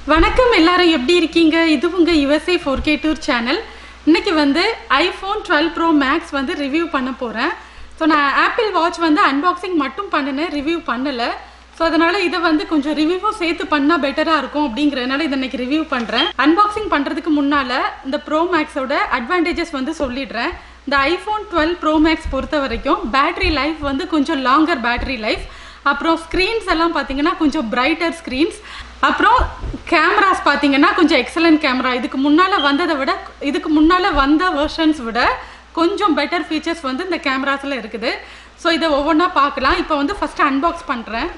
வணக்கம் எல்லாரும் எப்படி இருக்கீங்க இது உங்க USA four K tour channel இன்னைக்கு வந்து ஐஃபோன் டுவெல் ப்ரோ மேக்ஸ் வந்து ரிவ்யூ பண்ண போகிறேன் ஸோ நான் ஆப்பிள் வாட்ச் வந்து அன்பாக்சிங் மட்டும் பண்ணினேன் ரிவ்யூ பண்ணலை ஸோ அதனால இதை வந்து கொஞ்சம் ரிவ்யூவும் சேர்த்து பண்ணால் பெட்டராக இருக்கும் அப்படிங்கிறதுனால இதை இன்னைக்கு ரிவ்யூ பண்ணுறேன் அன்பாக்சிங் பண்ணுறதுக்கு முன்னால் இந்த ப்ரோ மேக்ஸோட அட்வான்டேஜஸ் வந்து சொல்லிடுறேன் இந்த ஐஃபோன் டுவெல் ப்ரோ மேக்ஸ் பொறுத்த வரைக்கும் பேட்டரி லைஃப் வந்து கொஞ்சம் லாங்கர் பேட்டரி லைஃப் அப்புறம் ஸ்க்ரீன்ஸ் எல்லாம் பார்த்தீங்கன்னா கொஞ்சம் பிரைட்டர் ஸ்க்ரீன்ஸ் அப்புறம் கேமராஸ் பார்த்தீங்கன்னா கொஞ்சம் எக்ஸலண்ட் கேமரா இதுக்கு முன்னால் வந்ததை விட இதுக்கு முன்னால் வந்த வெர்ஷன்ஸ் விட கொஞ்சம் பெட்டர் ஃபீச்சர்ஸ் வந்து இந்த கேமராஸில் இருக்குது ஸோ இதை ஒவ்வொன்றா பார்க்கலாம் இப்போ வந்து ஃபஸ்ட்டு அன்பாக்ஸ் பண்ணுறேன்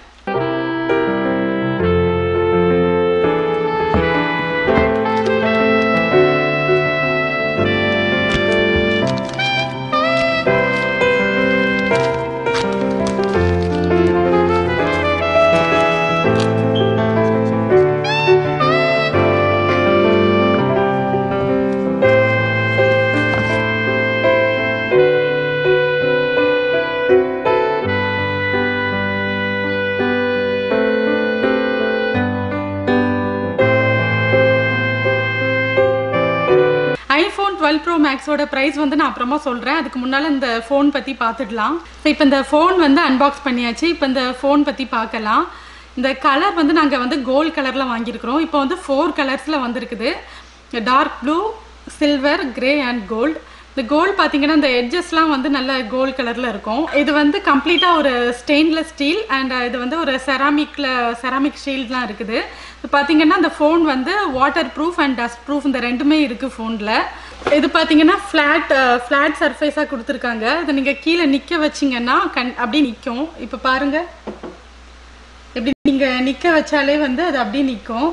ஐஃபோன் டுவெல் ப்ரோ மேக்ஸோட ப்ரைஸ் வந்து நான் அப்புறமா சொல்கிறேன் அதுக்கு முன்னால் இந்த ஃபோன் பற்றி பார்த்துடலாம் ஸோ இப்போ இந்த ஃபோன் வந்து அன்பாக்ஸ் பண்ணியாச்சு இப்போ இந்த ஃபோன் பற்றி பார்க்கலாம் இந்த கலர் வந்து நாங்கள் வந்து கோல்ட் கலரில் வாங்கியிருக்கிறோம் இப்போ வந்து ஃபோர் கலர்ஸில் வந்திருக்குது dark blue silver grey and gold இந்த கோல்டு பார்த்தீங்கன்னா இந்த எட்ஜஸ்லாம் வந்து நல்ல கோல்ட் கலரில் இருக்கும் இது வந்து கம்ப்ளீட்டாக ஒரு ஸ்டெயின்லெஸ் ஸ்டீல் அண்ட் இது வந்து ஒரு செராமிக்கில் செராமிக் ஷீல்ட்லாம் இருக்குது இது பார்த்தீங்கன்னா இந்த ஃபோன் வந்து waterproof and dustproof இந்த ரெண்டுமே இருக்குது ஃபோனில் இது பார்த்தீங்கன்னா ஃப்ளாட் ஃப்ளாட் சர்ஃபேஸாக கொடுத்துருக்காங்க இதை நீங்கள் கீழே நிற்க வச்சிங்கன்னா கண் அப்படியே நிற்கும் இப்போ பாருங்கள் இப்படி நீங்கள் நிற்க வச்சாலே வந்து அது அப்படியே நிற்கும்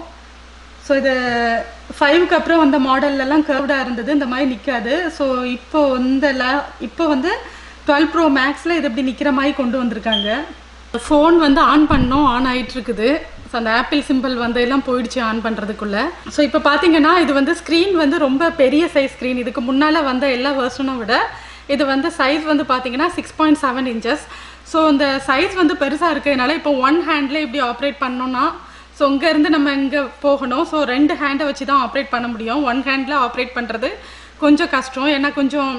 ஸோ இது ஃபைவுக்கு அப்புறம் வந்த மாடல்லலாம் கர்வ்டாக இருந்தது இந்த மாதிரி நிற்காது ஸோ இப்போ இந்த ல இப்போ வந்து டுவெல் ப்ரோ மேக்ஸில் இது இப்படி நிற்கிற மாதிரி கொண்டு வந்திருக்காங்க ஃபோன் வந்து ஆன் பண்ணோம் ஆன் ஆயிட்டு இருக்குது ஸோ அந்த ஆப்பிள் சிம்பிள் வந்து எல்லாம் போயிடுச்சு ஆன் பண்ணுறதுக்குள்ள ஸோ இப்போ பார்த்தீங்கன்னா இது வந்து ஸ்க்ரீன் வந்து ரொம்ப பெரிய சைஸ் ஸ்க்ரீன் இதுக்கு முன்னால் வந்த எல்லா வெர்ஷனும் விட இது வந்து சைஸ் வந்து பார்த்தீங்கன்னா six point seven inches so இந்த சைஸ் வந்து பெருசாக இருக்கிறதுனால இப்போ ஒன் ஹேண்டில் இப்படி ஆப்ரேட் பண்ணோன்னா ஸோ இங்கேருந்து நம்ம இங்கே போகணும் ஸோ ரெண்டு ஹேண்டை வச்சு தான் ஆப்ரேட் பண்ண முடியும் ஒன் ஹேண்டில் ஆப்ரேட் பண்ணுறது கொஞ்சம் கஷ்டம் ஏன்னா கொஞ்சம்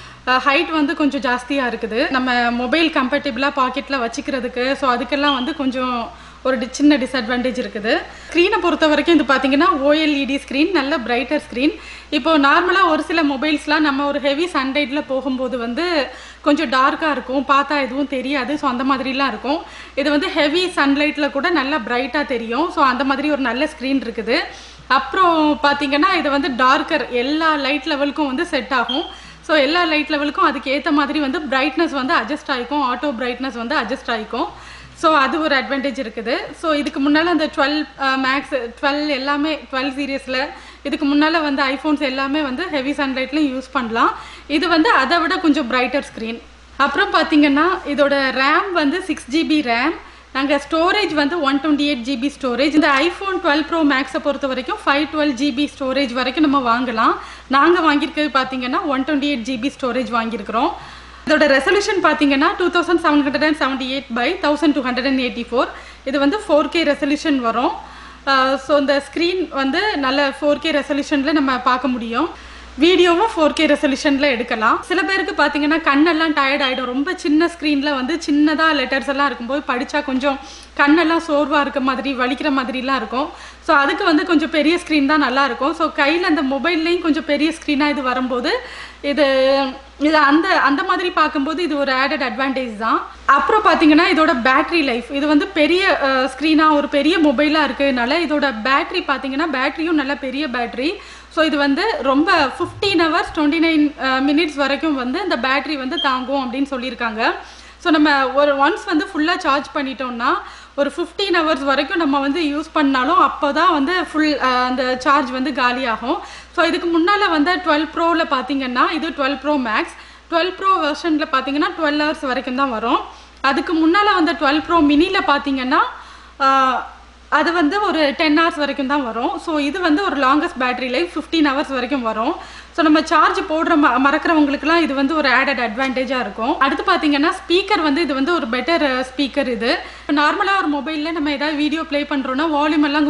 ஹைட் வந்து கொஞ்சம் ஜாஸ்தியாக இருக்குது நம்ம மொபைல் கம்பர்டபுளாக பாக்கெட்டில் வச்சுக்கிறதுக்கு ஸோ அதுக்கெல்லாம் வந்து கொஞ்சம் ஒரு டி சின்ன டிஸ்அட்வான்டேஜ் இருக்குது ஸ்க்ரீனை பொறுத்த வரைக்கும் இது பார்த்தீங்கன்னா ஓஎல்இடி ஸ்க்ரீன் நல்ல பிரைட்டர் ஸ்க்ரீன் இப்போ நார்மலாக ஒரு சில மொபைல்ஸ்லாம் நம்ம ஒரு ஹெவி சன்லைட்டில் போகும்போது வந்து கொஞ்சம் டார்க்காக இருக்கும் பார்த்தா எதுவும் தெரியாது ஸோ அந்த மாதிரிலாம் இருக்கும் இது வந்து ஹெவி சன்லைட்டில் கூட நல்லா பிரைட்டாக தெரியும் ஸோ அந்த மாதிரி ஒரு நல்ல ஸ்க்ரீன் இருக்குது அப்புறம் பார்த்தீங்கன்னா இது வந்து டார்க்கர் எல்லா லைட் லெவலுக்கும் வந்து செட் ஆகும் ஸோ எல்லா லைட் லெவலுக்கும் அதுக்கு ஏற்ற மாதிரி வந்து பிரைட்னஸ் வந்து அட்ஜஸ்ட் ஆகிக்கும் ஆட்டோ பிரைட்னஸ் வந்து அட்ஜஸ்ட் ஆகிக்கும் ஸோ அது ஒரு அட்வான்டேஜ் இருக்குது ஸோ இதுக்கு முன்னால் அந்த டுவெல் மேக்ஸ் டுவெல் எல்லாமே டுவெல் சீரியஸில் இதுக்கு முன்னால் வந்து ஐஃபோன்ஸ் எல்லாமே வந்து ஹெவி சன்லைட்லையும் யூஸ் பண்ணலாம் இது வந்து அதை விட கொஞ்சம் பிரைட்டர் ஸ்க்ரீன் அப்புறம் பார்த்தீங்கன்னா இதோட ரேம் வந்து சிக்ஸ் ஜிபி ரேம் நாங்கள் ஸ்டோரேஜ் வந்து one twenty eight GB storage இந்த ஐஃபோன் டுவெல் ப்ரோ மேக்ஸை பொறுத்த வரைக்கும் ஃபைவ் டுவெல் ஜிபி ஸ்டோரேஜ் வரைக்கும் நம்ம வாங்கலாம் நாங்கள் வாங்கியிருக்கிறது பார்த்தீங்கன்னா one twenty eight GB storage வாங்கியிருக்கிறோம் இதோட ரெசல்யூஷன் பார்த்தீங்கன்னா two thousand seven hundred and seventy eight by thousand two hundred and eighty four இது வந்து ஃபோர் கே ரெசல்யூஷன் வரும் ஸோ இந்த ஸ்க்ரீன் வந்து நல்ல ஃபோர் கே ரெசல்யூஷனில் நம்ம பார்க்க முடியும் வீடியோவும் ஃபோர் கே ரெசல்யூஷனில் எடுக்கலாம் சில பேருக்கு பார்த்தீங்கன்னா கண்ணெல்லாம் டயர்ட் ஆகிடும் ரொம்ப சின்ன ஸ்க்ரீனில் வந்து சின்னதாக லெட்டர்ஸ் எல்லாம் இருக்கும்போது படித்தா கொஞ்சம் கண்ணெல்லாம் சோர்வாக இருக்க மாதிரி வலிக்கிற மாதிரிலாம் இருக்கும் ஸோ அதுக்கு வந்து கொஞ்சம் பெரிய ஸ்க்ரீன் தான் நல்லா இருக்கும் ஸோ கையில் அந்த மொபைல்லையும் கொஞ்சம் பெரிய ஸ்க்ரீனாக இது வரும்போது இது இது அந்த அந்த மாதிரி பார்க்கும்போது இது ஒரு ஆடட் அட்வான்டேஜ் தான் அப்புறம் பார்த்தீங்கன்னா இதோட பேட்ரி லைஃப் இது வந்து பெரிய ஸ்க்ரீனாக ஒரு பெரிய மொபைலாக இருக்கிறதுனால இதோட பேட்ரி பார்த்தீங்கன்னா பேட்டரியும் நல்ல பெரிய பேட்ரி ஸோ இது வந்து ரொம்ப fifteen hours twenty nine minutes வரைக்கும் வந்து இந்த பேட்ரி வந்து தாங்கும் அப்படின்னு சொல்லியிருக்காங்க ஸோ நம்ம ஒரு ஒன்ஸ் வந்து ஃபுல்லாக சார்ஜ் பண்ணிட்டோம்னா ஒரு ஃபிஃப்டீன் ஹவர்ஸ் வரைக்கும் நம்ம வந்து யூஸ் பண்ணாலும் அப்போ தான் வந்து ஃபுல் அந்த சார்ஜ் வந்து காலியாகும் ஸோ இதுக்கு முன்னால் வந்து டுவெல் ப்ரோவில் பார்த்தீங்கன்னா இது twelve pro max twelve pro வெர்ஷனில் பார்த்தீங்கன்னா டுவெல் ஹவர்ஸ் வரைக்கும் தான் வரும் அதுக்கு முன்னால் வந்த டுவெல் ப்ரோ மினியில் பார்த்தீங்கன்னா அது வந்து ஒரு டென் ஹவர்ஸ் வரைக்கும் தான் வரும் ஸோ இது வந்து ஒரு longest battery life fifteen hours வரைக்கும் வரும் ஸோ நம்ம சார்ஜ் போடுற ம மறக்கிறவங்களுக்குலாம் இது வந்து ஒரு ஆடட் அட்வான்டேஜாக இருக்கும் அடுத்து பார்த்தீங்கன்னா ஸ்பீக்கர் வந்து இது வந்து ஒரு பெட்டர் ஸ்பீக்கர் இது நார்மலாக ஒரு மொபைலில் நம்ம ஏதாவது வீடியோ ப்ளே பண்ணுறோன்னா வால்யூம் எல்லாம் கொஞ்சம் கம்மி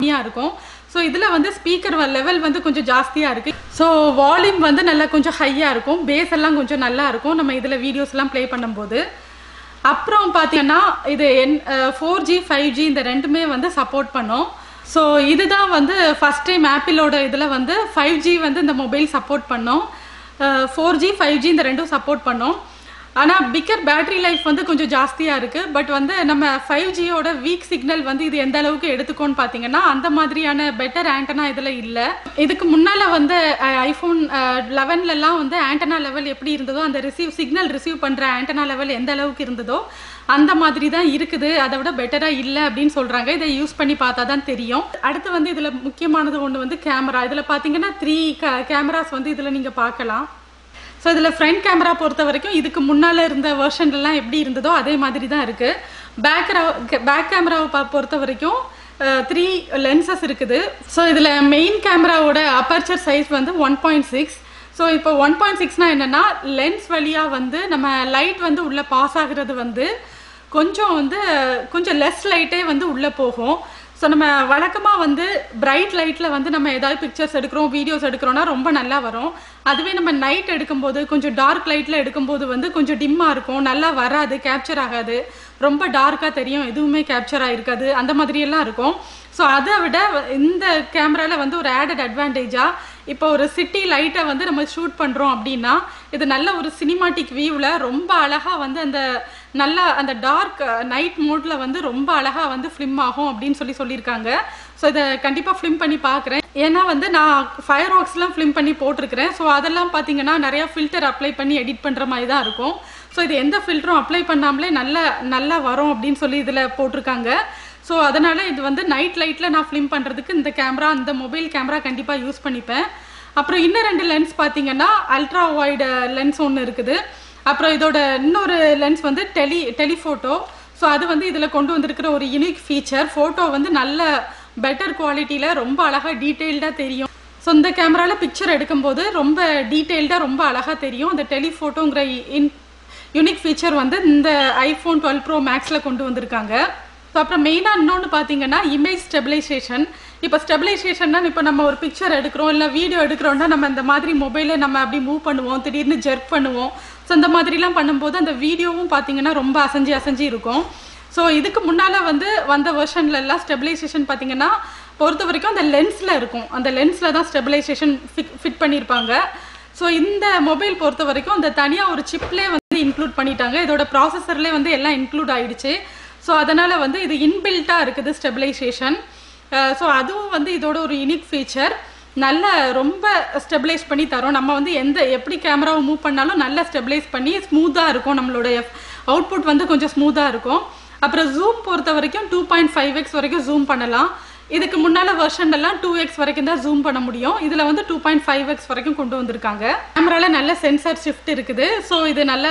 கம்மியாக இருக்கும் ஸோ இதில் வந்து ஸ்பீக்கர் லெவல் வந்து கொஞ்சம் ஜாஸ்தியாக இருக்குது ஸோ வால்யூம் வந்து நல்லா கொஞ்சம் ஹையாக இருக்கும் பேஸ் எல்லாம் கொஞ்சம் நல்லா இருக்கும் நம்ம இதில் வீடியோஸ்லாம் ப்ளே பண்ணும்போது அப்புறம் பார்த்தீங்கன்னா இது என் ஃபோர் ஜி ஃபைவ் ஜி இந்த ரெண்டுமே வந்து சப்போர்ட் பண்ணும் ஸோ இதுதான் வந்து ஃபஸ்ட் டைம் ஆப்பிளோட இதில் வந்து ஃபைவ் ஜி வந்து இந்த மொபைல் சப்போர்ட் பண்ணோம் ஃபோர் ஜி ஃபைவ் ஜி இந்த ரெண்டும் சப்போர்ட் பண்ணோம் ஆனால் பிக்கர் பேட்டரி லைஃப் வந்து கொஞ்சம் ஜாஸ்தியாக இருக்குது பட் வந்து நம்ம ஃபைவ் ஜியோட வீக் சிக்னல் வந்து இது எந்த அளவுக்கு எடுத்துக்கோன்னு பார்த்தீங்கன்னா அந்த மாதிரியான பெட்டர் ஆண்டனா இதில் இல்லை இதுக்கு முன்னால் வந்து ஐஃபோன் லெவன்லலாம் வந்து ஆண்டனா லெவல் எப்படி இருந்ததோ அந்த ரிசீவ் சிக்னல் ரிசீவ் பண்ணுற ஆண்டனா லெவல் எந்த அளவுக்கு இருந்ததோ அந்த மாதிரி தான் இருக்குது அதை விட பெட்டராக இல்லை அப்படின்னு சொல்கிறாங்க இதை யூஸ் பண்ணி பார்த்தா தான் தெரியும் அடுத்து வந்து இதில் முக்கியமானது ஒன்று வந்து கேமரா இதில் பார்த்தீங்கன்னா த்ரீ கேமராஸ் வந்து இதில் நீங்கள் பார்க்கலாம் ஸோ இதில் ஃப்ரண்ட் கேமரா பொறுத்த வரைக்கும் இதுக்கு முன்னால் இருந்த வெர்ஷன்லாம் எப்படி இருந்ததோ அதே மாதிரி தான் இருக்குது பேக் பேக் கேமராவை பா பொறுத்த வரைக்கும் த்ரீ லென்சஸ் இருக்குது ஸோ இதில் மெயின் கேமராவோட அப்பர்ச்சர் சைஸ் வந்து ஒன் பாயிண்ட் சிக்ஸ் ஸோ இப்போ ஒன் பாயிண்ட் சிக்ஸ்னால் என்னென்னா லென்ஸ் வழியாக வந்து நம்ம லைட் வந்து உள்ளே பாஸ் ஆகுறது வந்து கொஞ்சம் வந்து கொஞ்சம் லெஸ் லைட்டே வந்து உள்ளே போகும் ஸோ நம்ம வழக்கமாக வந்து பிரைட் லைட்டில் வந்து நம்ம ஏதாவது பிக்சர்ஸ் எடுக்கிறோம் வீடியோஸ் எடுக்கிறோம்னா ரொம்ப நல்லா வரும் அதுவே நம்ம நைட் எடுக்கும்போது கொஞ்சம் டார்க் லைட்டில் எடுக்கும்போது வந்து கொஞ்சம் டிம்மாக இருக்கும் நல்லா வராது கேப்சர் ஆகாது ரொம்ப டார்க்காக தெரியும் எதுவுமே கேப்சர் ஆகிருக்காது அந்த மாதிரியெல்லாம் இருக்கும் ஸோ அதை விட இந்த கேமராவில் வந்து ஒரு ஆடட் அட்வான்டேஜாக இப்போ ஒரு சிட்டி லைட்டை வந்து நம்ம ஷூட் பண்ணுறோம் அப்படின்னா இது நல்ல ஒரு சினிமாட்டிக் வியூவில் ரொம்ப அழகாக வந்து அந்த நல்ல அந்த டார்க் நைட் மோடில் வந்து ரொம்ப அழகாக வந்து ஃபிலிம் ஆகும் அப்படின்னு சொல்லி சொல்லியிருக்காங்க ஸோ இதை கண்டிப்பாக ஃபிலிம் பண்ணி பார்க்குறேன் ஏன்னா வந்து நான் ஃபயர் ஒர்க்ஸ்லாம் ஃபிலிம் பண்ணி போட்டிருக்கிறேன் ஸோ அதெல்லாம் பார்த்தீங்கன்னா நிறையா ஃபில்டர் அப்ளை பண்ணி எடிட் பண்ணுற மாதிரி தான் இருக்கும் ஸோ இது எந்த ஃபில்டரும் அப்ளை பண்ணாமலே நல்ல நல்லா வரும் அப்படின்னு சொல்லி இதில் போட்டிருக்காங்க ஸோ அதனால் இது வந்து நைட் லைட்டில் நான் ஃபிலிம் பண்ணுறதுக்கு இந்த கேமரா இந்த மொபைல் கேமரா கண்டிப்பாக யூஸ் பண்ணிப்பேன் அப்புறம் இன்னும் ரெண்டு லென்ஸ் பார்த்தீங்கன்னா அல்ட்ரா வைடு லென்ஸ் ஒன்று இருக்குது அப்புறம் இதோட இன்னொரு லென்ஸ் வந்து டெலி டெலிஃபோட்டோ ஸோ அது வந்து இதில் கொண்டு வந்திருக்கிற ஒரு யூனிக் ஃபீச்சர் ஃபோட்டோ வந்து நல்ல பெட்டர் குவாலிட்டியில் ரொம்ப அழகாக டீட்டெயில்டாக தெரியும் ஸோ இந்த கேமராவில் பிக்சர் எடுக்கும்போது ரொம்ப டீட்டெயில்டாக ரொம்ப அழகாக தெரியும் இந்த டெலிஃபோட்டோங்கிற இன் யூனிக் ஃபீச்சர் வந்து இந்த ஐஃபோன் டுவெல் ப்ரோ மேக்ஸில் கொண்டு வந்திருக்காங்க ஸோ அப்புறம் மெயினாக இன்னொன்று பார்த்தீங்கன்னா இமேஜ் ஸ்டெபிலைசேஷன் இப்போ ஸ்டெபிலைசேஷன்னா இப்போ நம்ம ஒரு பிக்சர் எடுக்கிறோம் இல்லை வீடியோ எடுக்கிறோம்னா நம்ம இந்த மாதிரி மொபைலை நம்ம அப்படி மூவ் பண்ணுவோம் திடீர்னு ஜெர்க் பண்ணுவோம் ஸோ இந்த மாதிரிலாம் பண்ணும்போது அந்த வீடியோவும் பார்த்தீங்கன்னா ரொம்ப அசைஞ்சு அசைஞ்சு இருக்கும் ஸோ இதுக்கு முன்னால் வந்து வந்த வெர்ஷன்ல எல்லாம் ஸ்டெபிலைசேஷன் பார்த்தீங்கன்னா பொறுத்த வரைக்கும் அந்த லென்ஸில் இருக்கும் அந்த லென்ஸில் தான் ஸ்டெபிலைசேஷன் ஃபிட் ஃபிட் பண்ணியிருப்பாங்க ஸோ இந்த மொபைல் பொறுத்த வரைக்கும் அந்த தனியாக ஒரு சிப்லேயே வந்து இன்க்ளூட் பண்ணிட்டாங்க இதோட ப்ராசஸர்லேயே வந்து எல்லாம் இன்க்ளூட் ஆயிடுச்சு ஸோ அதனால் வந்து இது இன்பில்ட்டாக இருக்குது ஸ்டெபிலைசேஷன் ஸோ அதுவும் வந்து இதோட ஒரு யூனிக் ஃபீச்சர் நல்ல ரொம்ப ஸ்டெபிலைஸ் பண்ணி தரும் நம்ம வந்து எந்த எப்படி கேமராவை மூவ் பண்ணாலும் நல்லா ஸ்டெபிலைஸ் பண்ணி ஸ்மூத்தாக இருக்கும் நம்மளோட அவுட்புட் வந்து கொஞ்சம் ஸ்மூத்தாக இருக்கும் அப்புறம் ஜூம் பொறுத்த வரைக்கும் டூ பாயிண்ட் ஃபைவ் எக்ஸ் வரைக்கும் ஜூம் பண்ணலாம் இதுக்கு முன்னால் வெர்ஷன்லாம் டூ எக்ஸ் வரைக்கும் தான் ஜூம் பண்ண முடியும் இதில் வந்து டூ பாயிண்ட் ஃபைவ் எக்ஸ் வரைக்கும் கொண்டு வந்திருக்காங்க கேமராவில் நல்ல சென்சார் ஷிஃப்ட் இருக்குது ஸோ இது நல்லா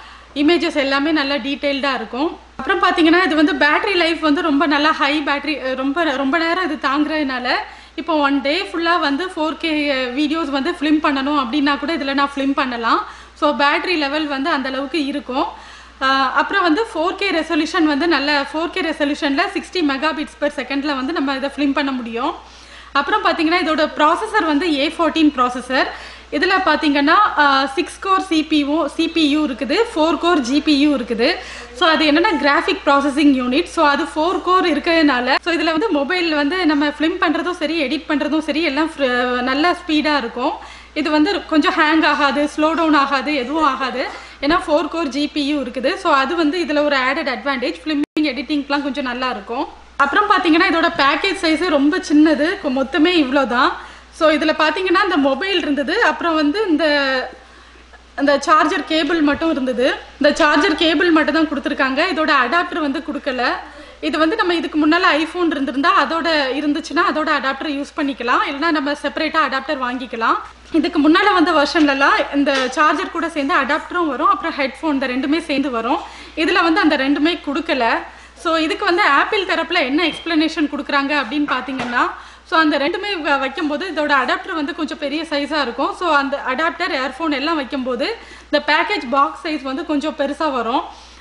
இமேஜஸ் எல்லாமே நல்லா டீட்டெயில்டாக இருக்கும் அப்புறம் பார்த்தீங்கன்னா இது வந்து பேட்டரி லைஃப் வந்து ரொம்ப நல்லா ஹை பேட்டரி ரொம்ப ரொம்ப நேரம் இது தாங்குறதுனால இப்போ ஒன் டே ஃபுல்லாக வந்து ஃபோர் கே வீடியோஸ் வந்து ஃபிலிம் பண்ணணும் அப்படின்னா கூட இதில் நான் ஃபிலிம் பண்ணலாம் ஸோ பேட்டரி லெவல் வந்து அந்த அளவுக்கு இருக்கும் ஆஹ் அப்புறம் வந்து ஃபோர் கே ரெசல்யூஷன் வந்து நல்ல ஃபோர் கே ரெசல்யூஷனில் சிக்ஸ்டி மெகா பிட்ஸ் பெர் செகண்டில் வந்து நம்ம இதை ஃபிலிம் பண்ண முடியும் அப்புறம் பார்த்தீங்கன்னா இதோட ப்ராசஸர் வந்து ஏ ஃபோர்டீன் ப்ராசஸர் இதில் பார்த்தீங்கன்னா சிக்ஸ் கோர் சிபியூ சிபியூ இருக்குது ஃபோர் கோர் ஜிபியூ இருக்குது ஸோ அது என்னென்னா கிராஃபிக் ப்ராசஸிங் யூனிட் ஸோ அது ஃபோர் கோர் இருக்கிறதுனால ஸோ இதில் வந்து மொபைல் வந்து நம்ம ஃபிலிம் பண்ணுறதும் சரி எடிட் பண்ணுறதும் சரி எல்லாம் fr- நல்லா ஸ்பீடாக இருக்கும் இது வந்து கொஞ்சம் ஹேங் ஆகாது ஸ்லோ டவுன் ஆகாது எதுவும் ஆகாது ஏன்னா ஃபோர் கோர் ஜிபியூ இருக்குது ஸோ அது வந்து இதில் ஒரு ஆடட் அட்வான்டேஜ் ஃபிலிமிங் எடிட்டிங்லாம் கொஞ்சம் நல்லா இருக்கும் அப்புறம் பார்த்தீங்கன்னா இதோட பேக்கேஜ் சைஸு ரொம்ப சின்னது கொ- மொத்தமே இவ்வளோ தான் ஸோ இதில் பார்த்தீங்கன்னா இந்த மொபைல் இருந்தது அப்புறம் வந்து இந்த அந்த சார்ஜர் கேபிள் மட்டும் இருந்தது இந்த சார்ஜர் கேபிள் மட்டும் தான் கொடுத்துருக்காங்க இதோட அடாப்டர் வந்து கொடுக்கல இது வந்து நம்ம இதுக்கு முன்னால் ஐஃபோன் இருந்திருந்தா அதோட இருந்துச்சுன்னா அதோட அடாப்டர் யூஸ் பண்ணிக்கலாம் இல்லைன்னா நம்ம செப்பரேட்டாக அடாப்டர் வாங்கிக்கலாம் இதுக்கு முன்னால் வந்த வெர்ஷன்லலாம் இந்த சார்ஜர் கூட சேர்ந்து அடாப்டரும் வரும் அப்புறம் ஹெட்ஃபோன் இந்த ரெண்டுமே சேர்ந்து வரும் இதில் வந்து அந்த ரெண்டுமே கொடுக்கல ஸோ இதுக்கு வந்து ஆப்பிள் தரப்பில் என்ன எக்ஸ்ப்ளனேஷன் கொடுக்குறாங்க அப்படின்னு பார்த்தீங்கன்னா ஸோ அந்த ரெண்டுமே வ- வைக்கும்போது இதோட அடாப்டர் வந்து கொஞ்சம் பெரிய சைஸாக இருக்கும் ஸோ அந்த அடாப்டர் ஏர்ஃபோன் எல்லாம் வைக்கும்போது இந்த பேக்கேஜ் பாக்ஸ் சைஸ் வந்து கொஞ்சம் பெருசாக வரும்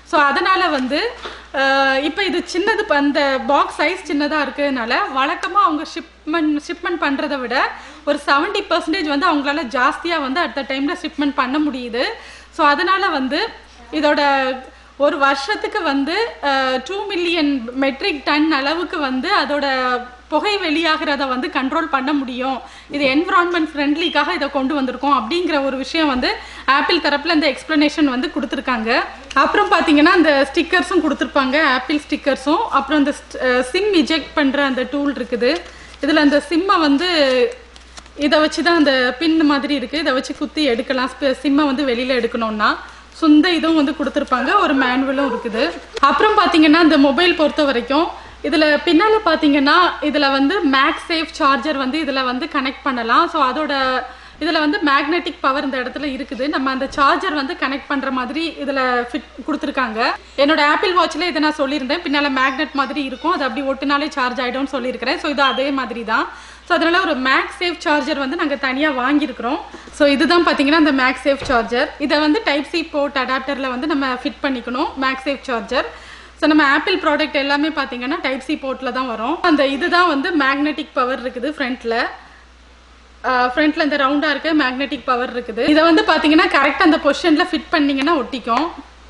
ஸோ அதனால் வந்து இப்போ இது சின்னது ப- அந்த பாக்ஸ் சைஸ் சின்னதாக இருக்கிறதுனால வழக்கமாக அவங்க ஷிப்மெண்ட் ஷிப்மெண்ட் பண்ணுறதை விட ஒரு செவன்ட்டி பர்சன்டேஜ் வந்து அவங்களால ஜாஸ்தியாக வந்து அடுத்த டைமில் ஷிப்மெண்ட் பண்ண முடியுது ஸோ அதனால் வந்து இதோட ஒரு வருஷத்துக்கு வந்து டூ மில்லியன் மெட்ரிக் டன் அளவுக்கு வந்து அதோட புகை வெளியாகிறத வந்து கண்ட்ரோல் பண்ண முடியும் இது என்விரான்மெண்ட் ஃப்ரெண்ட்லிக்காக இதை கொண்டு வந்திருக்கோம் அப்படிங்கிற ஒரு விஷயம் வந்து ஆப்பிள் தரப்பில் இந்த எக்ஸ்ப்ளனேஷன் வந்து கொடுத்துருக்காங்க அப்புறம் பார்த்தீங்கன்னா அந்த ஸ்டிக்கர்ஸும் கொடுத்துருப்பாங்க ஆப்பிள் ஸ்டிக்கர்ஸும் அப்புறம் அந்த சிம் இஜெக்ட் பண்ணுற அந்த டூல் இருக்குது இதில் அந்த சிம்மை வந்து இதை வச்சு தான் அந்த பின் மாதிரி இருக்குது இதை வச்சு குத்தி எடுக்கலாம் சிம்மை வந்து வெளியில் எடுக்கணும்னா சொந்த இதுவும் வந்து கொடுத்துருப்பாங்க ஒரு மேனுவலும் இருக்குது அப்புறம் பார்த்தீங்கன்னா இந்த மொபைல் பொறுத்த வரைக்கும் இதில் பின்னால் பார்த்தீங்கன்னா இதில் வந்து மேக்ஸ் சேஃப் சார்ஜர் வந்து இதில் வந்து கனெக்ட் பண்ணலாம் ஸோ அதோட இதில் வந்து மேக்னெட்டிக் பவர் இந்த இடத்துல இருக்குது நம்ம அந்த சார்ஜர் வந்து கனெக்ட் பண்ணுற மாதிரி இதில் ஃபிட் கொடுத்துருக்காங்க என்னோட ஆப்பிள் வாட்சில் இதை நான் சொல்லியிருந்தேன் பின்னால் மேக்னெட் மாதிரி இருக்கும் அது அப்படி ஒட்டுனாலே சார்ஜ் ஆகிடும்னு சொல்லியிருக்கிறேன் ஸோ இது அதே மாதிரி தான் ஸோ அதனால ஒரு மேக்ஸ் சேஃப் சார்ஜர் வந்து நாங்கள் தனியாக வாங்கியிருக்கிறோம் ஸோ இதுதான் பார்த்தீங்கன்னா அந்த மேக்ஸ் சேஃப் சார்ஜர் இதை வந்து டைப் சி போர்ட் அடாப்டரில் வந்து நம்ம ஃபிட் பண்ணிக்கணும் மேக்ஸ் சேஃப் சார்ஜர் ஸோ நம்ம ஆப்பிள் ப்ராடக்ட் எல்லாமே பார்த்தீங்கன்னா டைப் சி போர்ட்டில் தான் வரும் அந்த இதுதான் வந்து மேக்னெட்டிக் பவர் இருக்குது ஃப்ரண்ட்டில் ஃப்ரண்ட்ல இந்த ரவுண்டா இருக்க மேக்னெட்டிக் பவர் இருக்குது இதை வந்து பாத்தீங்கன்னா கரெக்ட் அந்த பொசிஷன்ல ஃபிட் பண்ணீங்கன்னா ஒட்டிக்கும்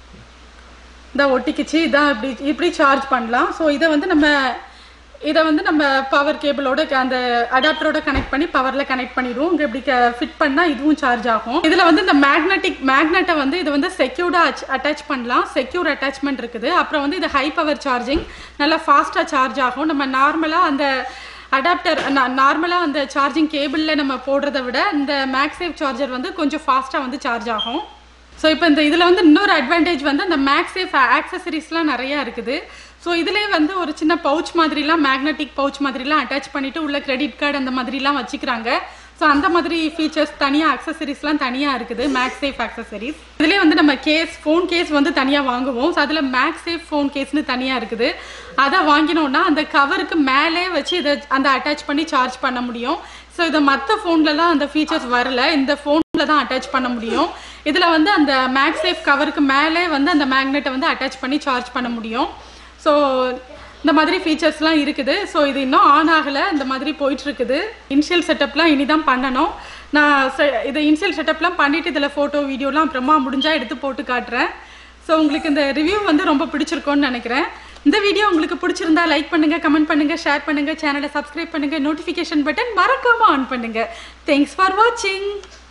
இதை ஒட்டிக்கிச்சு இதான் இப்படி இப்படி சார்ஜ் பண்ணலாம் ஸோ இதை வந்து நம்ம இதை வந்து நம்ம பவர் கேபிளோட அந்த அடாப்டரோட கனெக்ட் பண்ணி பவர்ல கனெக்ட் பண்ணிடுவோம் இங்க இப்படி ஃபிட் பண்ணா இதுவும் சார்ஜ் ஆகும் இதுல வந்து இந்த மேக்னெட்டிக் மேக்னெட்டை வந்து இது வந்து செக்யூர்டா அட்டாச் பண்ணலாம் செக்யூர் அட்டாச்மெண்ட் இருக்குது அப்புறம் வந்து இது ஹை பவர் சார்ஜிங் நல்லா ஃபாஸ்டா சார்ஜ் ஆகும் நம்ம நார்மலா அந்த அடாப்டர் நார்மலாக அந்த சார்ஜிங் கேபிளில் நம்ம போடுறத விட இந்த மேக்ஸேவ் சார்ஜர் வந்து கொஞ்சம் ஃபாஸ்ட்டாக வந்து சார்ஜ் ஆகும் ஸோ இப்போ இந்த இதில் வந்து இன்னொரு அட்வான்டேஜ் வந்து அந்த மேக்ஸேஃப் ஆக்சசரிஸ்லாம் நிறையா இருக்குது ஸோ இதுலேயே வந்து ஒரு சின்ன பவுச் மாதிரிலாம் மேக்னெட்டிக் பவுச் மாதிரிலாம் அட்டாச் பண்ணிவிட்டு உள்ள கிரெடிட் கார்டு அந்த மாதிரிலாம் வச்சுக்கிறாங்க ஸோ அந்த மாதிரி ஃபீச்சர்ஸ் தனியாக அக்சசரிஸ்லாம் தனியாக இருக்குது மேக்ஸேஃப் அக்சசரிஸ் இதுலேயே வந்து நம்ம கேஸ் ஃபோன் கேஸ் வந்து தனியாக வாங்குவோம் ஸோ அதில் மேக்ஸேஃப் ஃபோன் கேஸ்னு தனியாக இருக்குது அதை வாங்கினோன்னா அந்த கவருக்கு மேலே வச்சு இதை அந்த அட்டாச் பண்ணி சார்ஜ் பண்ண முடியும் ஸோ இதை மற்ற ஃபோன்லலாம் அந்த ஃபீச்சர்ஸ் வரல இந்த ஃபோனில் தான் அட்டாச் பண்ண முடியும் இதில் வந்து அந்த மேக்ஸேஃப் கவருக்கு மேலே வந்து அந்த மேக்னெட்டை வந்து அட்டாச் பண்ணி சார்ஜ் பண்ண முடியும் ஸோ இந்த மாதிரி ஃபீச்சர்ஸ்லாம் இருக்குது ஸோ இது இன்னும் ஆன் ஆகலை இந்த மாதிரி போயிட்டு இருக்குது இனிஷியல் செட்டப்லாம் இனி தான் பண்ணணும் நான் செ- இது இனிஷியல் செட்டப்லாம் பண்ணிட்டு இதில் ஃபோட்டோ வீடியோலாம் அப்புறமா முடிஞ்சா எடுத்து போட்டு காட்டுறேன் ஸோ உங்களுக்கு இந்த ரிவ்யூ வந்து ரொம்ப பிடிச்சிருக்கும்னு நினைக்கிறேன் இந்த வீடியோ உங்களுக்கு பிடிச்சிருந்தா லைக் பண்ணுங்க கமெண்ட் பண்ணுங்க ஷேர் பண்ணுங்க சேனலை சப்ஸ்கிரைப் பண்ணுங்க நோட்டிஃபிகேஷன் பட்டன் மறக்காம ஆன் பண்ணுங்க தேங்க்ஸ் ஃபார் வாட்சிங்